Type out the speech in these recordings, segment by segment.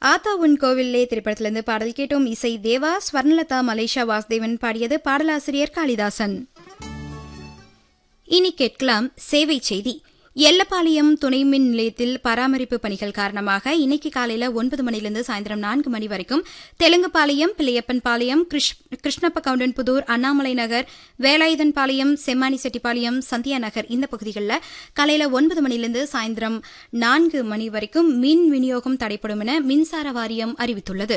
ஆத்தா உன் கோவிலே திரைப்படத்திலிருந்து பாடல் கேட்டோம் இசை தேவா ஸ்வர்ணலதா மலேசியா வாசுதேவன் பாடியது பாடலாசிரியர் காளிதாசன் இனி கேட்கலாம் சேவை செய்தி எல்லப்பாளையம் துணை மின் நிலையத்தில் பராமரிப்பு பணிகள் காரணமாக இன்னைக்கு காலையில ஒன்பது மணிலிருந்து சாயந்தரம் நான்கு மணி வரைக்கும் தெலுங்குபாளையம் பிள்ளையப்பன் பாளையம் கிருஷ்ணப்ப கவுண்டன்புதூர் அண்ணாமலை நகர் வேலாயுதன் பாளையம் செம்மானி செட்டிப்பாளையம் சந்தியா நகர் இந்த பகுதிகளில் காலையில ஒன்பது மணிலிருந்து சாயந்தரம் நான்கு மணி வரைக்கும் மின் விநியோகம் தடைப்படும் என மின்சார வாரியம் அறிவித்துள்ளது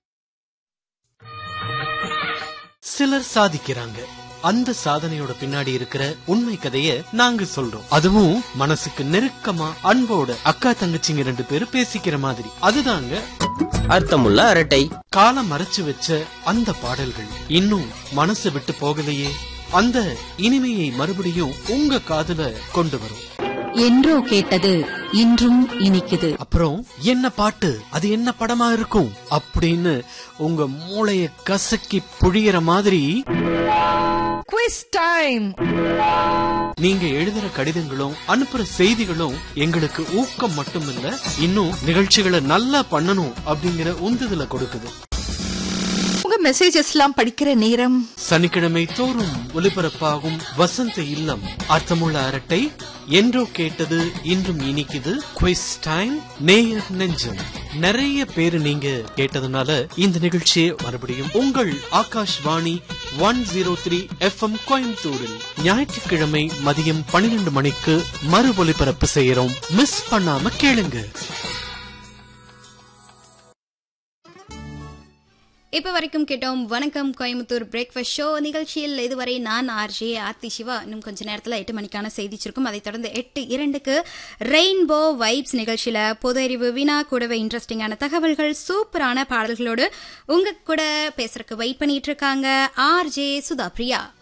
சிலர் சாதிக்கிறாங்க அந்த சாதனையோட பின்னாடி இருக்கிற உண்மை கதைய நாங்க சொல்றோம் அதுவும் மனசுக்கு நெருக்கமா அன்போட அக்கா தங்கச்சிங்க ரெண்டு பேரும் பேசிக்கிற மாதிரி அதுதாங்க அர்த்தமுள்ள அரட்டை காலம் மறைச்சு வச்ச அந்த பாடல்கள் இன்னும் மனசு விட்டு போகலையே அந்த இனிமையை மறுபடியும் உங்க காதுல கொண்டு வரும் என்றோ கேட்டது இன்றும் இனிக்குது அப்புறம் என்ன பாட்டு அது என்ன படமா இருக்கும் அப்படின்னு உங்க மூளைய கசக்கி புழியற மாதிரி குவிஸ் டைம் நீங்க எழுதுற கடிதங்களும் அனுப்புற செய்திகளும் எங்களுக்கு ஊக்கம் மட்டும் இல்ல இன்னும் நிகழ்ச்சிகளை நல்லா பண்ணணும் அப்படிங்கிற உந்துதலை கொடுக்குது உங்க மெசேஜஸ் எல்லாம் படிக்கிற நேரம் சனிக்கிழமை தோறும் ஒலிபரப்பாகும் வசந்த இல்லம் அர்த்தமுள்ள அரட்டை என்றோ கேட்டது இன்றும் இனிக்குது குவிஸ் டைம் நேயர் நெஞ்சம் நிறைய பேரு நீங்க கேட்டதுனால இந்த நிகழ்ச்சியை மறுபடியும் உங்கள் Akashvani one zero three FM கோயம்புத்தூரில் ஞாயிற்றுக்கிழமை மதியம் பன்னிரண்டு மணிக்கு மறு ஒலிபரப்பு செய்யறோம் மிஸ் பண்ணாம கேளுங்க இப்ப வரைக்கும் கேட்டோம் வணக்கம் கோயம்புத்தூர் பிரேக்ஃபாஸ்ட் ஷோ நிகழ்ச்சியில் இதுவரை நான் ஆர்ஜே ஆர்த்தி சிவா இன்னும் கொஞ்ச நேரத்தில் எட்டு மணிக்கான செய்திச்சிருக்கும் அதைத் தொடர்ந்து எட்டு இரண்டுக்கு ரெயின்போ வைப்ஸ் நிகழ்ச்சியில பொது அறிவு வினா கூடவே இன்ட்ரெஸ்டிங்கான தகவல்கள் சூப்பரான பாடல்களோடு உங்க கூட பேசுறதுக்கு வெயிட் பண்ணிட்டு இருக்காங்க ஆர்ஜே சுதா பிரியா